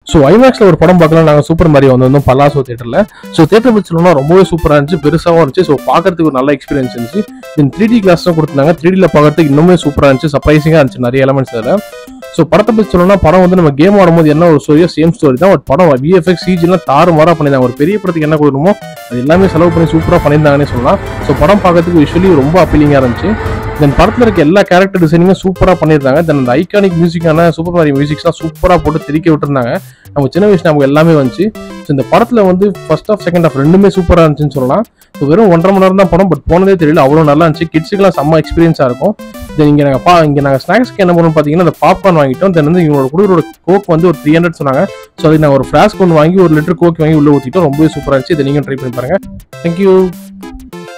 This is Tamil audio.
ஸோ ஐமேக்ஸில் ஒரு படம் பார்க்கலாம் நாங்கள் சூப்பர் மாரியோ வந்து வந்தோம் பல்லாசோ தேட்டரில் ஸோ தேட்டர் பற்றி சொல்லணும்னா ரொம்பவே சூப்பராக இருந்துச்சு பெருசாகவும் இருந்துச்சு ஸோ பார்க்கறதுக்கு ஒரு நல்ல எக்ஸ்பீரியன்ஸ் இருந்துச்சு தென் த்ரீ டி கிளாஸ் தான் கொடுத்தாங்க த்ரீ டியில் பார்க்கறதுக்கு இன்னுமே சூப்பராக இருந்துச்சு சர்ப்ரைசிங்காக இருந்துச்சு நிறைய எலமெண்ட்ஸ் அதில் ஸோ படத்தை பற்றி சொல்லணும்னா படம் வந்து நம்ம கேம் ஆடும்போது என்ன ஒரு ஸ்டோரியோ சேம் ஸ்டோரி தான் ஒரு படம் விஎஃப்எக்ஸ் சிஜிலாம் தாறு மாறாக பண்ணியிருந்தாங்க ஒரு பெரிய படத்துக்கு என்ன கொடுக்கணுமோ அது எல்லாமே செலவு பண்ணி சூப்பராக பண்ணியிருந்தாங்கன்னே சொல்லலாம் ஸோ படம் பார்க்கறதுக்கு விஷுவலி ரொம்ப அப்பீலிங்காக இருந்துச்சு தென் படத்தில் இருக்க எல்லா கேரக்டர் டிசைனிங்கும் சூப்பராக பண்ணியிருந்தாங்க தென் அந்த ஐகானிக் மியூசிக்கான சூப்பர் மாரி மியூசிக்ஸ்லாம் சூப்பராக போட்டு திரிக்க விட்டுருந்தாங்க நம்ம சின்ன வயசு நமக்கு எல்லாமே வந்துச்சு ஸோ இந்த படத்தில் வந்து ஃபர்ஸ்ட் ஆஃப் செகண்ட் ஆஃப் ரெண்டுமே சூப்பராக இருந்துச்சுன்னு சொல்லலாம் ஸோ வெறும் ஒன்றரை மணி நேரம் தான் படம் பட் போனதே தெரியல அவ்வளோ நல்லா இருந்துச்சு கிட்ஸுக்குலாம் செம்ம எக்ஸ்பீரியன்ஸாக இருக்கும் தென் இங்கே நாங்கள் பா இங்கே நாங்கள் ஸ்நாக்ஸ்க்கு என்ன பண்ணோம் பார்த்தீங்கன்னா அந்த பாப்கார்ன் வாங்கிட்டோம் தென் வந்து இவங்களோட குடுக்குறோட கோக் வந்து ஒரு த்ரீ ஹண்ட்ரட் சொன்னாங்க ஸோ அதுக்கு நாங்கள் ஒரு ஃப்ளாஸ்க் ஒன்று வாங்கி ஒரு லிட்டர் கோக் வாங்கி உள்ளே ஊற்றிட்டோம் ரொம்பவே சூப்பராக இருந்துச்சு இதை நீங்கள் ட்ரை பண்ணி பாருங்கள் தேங்க்யூ